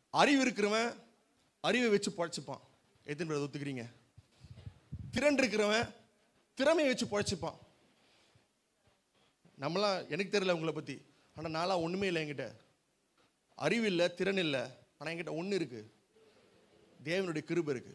அறிவு இருக்கிறவன் அறிவை வச்சு பழச்சிப்பான் எத்தனை பேர் அதை ஒத்துக்கிறீங்க திறன் இருக்கிறவன் திறமையை வச்சு பழச்சிப்பான் நம்மளாம் எனக்கு தெரியல உங்களை பற்றி ஆனால் நான்லாம் ஒன்றுமே இல்லை என்கிட்ட அறிவு இல்லை திறன் இல்லை ஆனால் என்கிட்ட ஒன்று இருக்கு தேவனுடைய கிருபை இருக்கு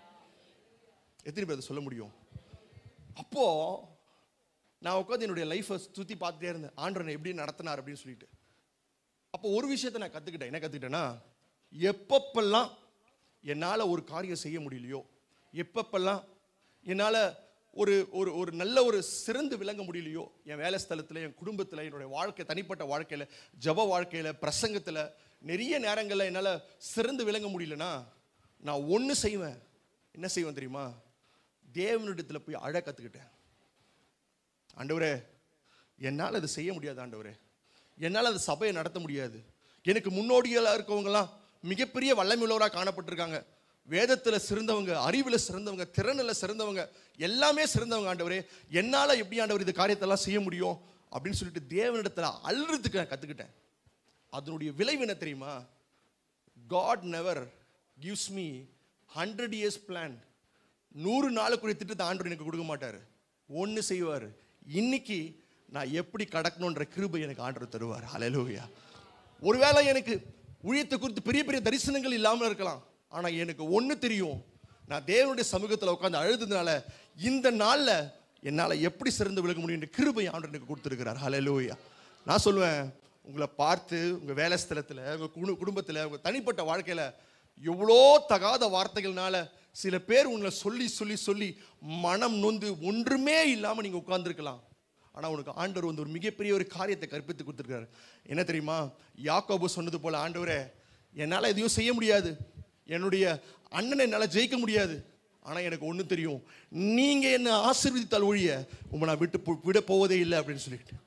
எத்தனை பேர் அதை சொல்ல முடியும் அப்போ நான் உட்காந்து என்னுடைய லைஃப்பை சுற்றி பார்த்துட்டே இருந்தேன் ஆண்டவனை எப்படி நடத்தினார் அப்படின்னு சொல்லிட்டு அப்போ ஒரு விஷயத்தை நான் கற்றுக்கிட்டேன் என்ன கற்றுக்கிட்டேன்னா எப்பப்பெல்லாம் என்னால் ஒரு காரியம் செய்ய முடியலையோ எப்பப்பெல்லாம் என்னால் ஒரு ஒரு ஒரு நல்ல ஒரு சிறந்து விளங்க முடியலையோ என் வேலை ஸ்தலத்தில் என் குடும்பத்தில் என்னுடைய வாழ்க்கை தனிப்பட்ட வாழ்க்கையில் ஜப வாழ்க்கையில் பிரசங்கத்தில் நிறைய நேரங்களில் என்னால் சிறந்து விளங்க முடியலன்னா நான் ஒன்று செய்வேன் என்ன செய்வேன் தெரியுமா தேவனிடத்தில் போய் அழ கற்றுக்கிட்டேன் ஆண்டவரே என்னால் அது செய்ய முடியாது ஆண்டவரே என்னால் அது சபையை நடத்த முடியாது எனக்கு முன்னோடிகளாக இருக்கவங்கலாம் மிகப்பெரிய வல்லமையுள்ளவராக காணப்பட்டிருக்காங்க வேதத்தில் சிறந்தவங்க அறிவில் சிறந்தவங்க திறனில் சிறந்தவங்க எல்லாமே சிறந்தவங்க ஆண்டவரே என்னால் எப்படி ஆண்டவர் இந்த காரியத்தெல்லாம் செய்ய முடியும் அப்படின்னு சொல்லிட்டு தேவனிடத்தில் அழுறதுக்கு நான் கற்றுக்கிட்டேன் அதனுடைய விளைவு என்ன தெரியுமா God never gives me hundred years plan நூறு நாளுக்குரிய திட்டத்தை ஆண்டவர் எனக்கு கொடுக்க மாட்டார் ஒன்று செய்வார் இன்னைக்கு நான் எப்படி கடக்கணுன்ற கிருபை எனக்கு ஆண்டவர் தருவார் ஹalleluya ஒருவேளை எனக்கு ஊழியத்தை குறித்து பெரிய பெரிய தரிசனங்கள் இல்லாமல் இருக்கலாம் ஆனால் எனக்கு ஒன்று தெரியும் நான் தேவனுடைய சமூகத்தில் உட்காந்து அழுதுனால இந்த நாளில் என்னால் எப்படி சிறந்து விளக்க முடியுன்ற கிருபை ஆண்டவர் எனக்கு கொடுத்துருக்கிறார் ஹalleluya நான் சொல்லுவேன் உங்களை பார்த்து உங்கள் வேலை ஸ்தலத்தில் உங்கள் குடு குடும்பத்தில் உங்கள் தனிப்பட்ட வாழ்க்கையில் எவ்வளோ தகாத வார்த்தைகள்னால சில பேர் உங்களை சொல்லி சொல்லி சொல்லி மனம் நொந்து ஒன்றுமே இல்லாமல் நீங்கள் உட்கார்ந்துருக்கலாம் ஆனால் உனக்கு ஆண்டவர் வந்து ஒரு மிகப்பெரிய ஒரு காரியத்தை கற்பித்து கொடுத்துருக்காரு என்ன தெரியுமா யாக்கோபு சொன்னது போல ஆண்டவரே என்னால் எதையும் செய்ய முடியாது என்னுடைய அண்ணனை என்னால் ஜெயிக்க முடியாது ஆனால் எனக்கு ஒன்று தெரியும் நீங்கள் என்னை ஆசீர்வதித்தால் ஒழிய உங்களை நான் விட்டு போ- விட போவதே இல்லை அப்படின்னு சொல்லிட்டு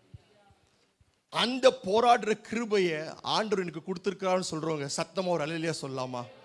அந்த போராடுற கிருபையை ஆண்டவர் எனக்கு கொடுத்துருக்காருன்னு சொல்றவங்க சத்தமா ஒரு அலையிலையா சொல்லலாமா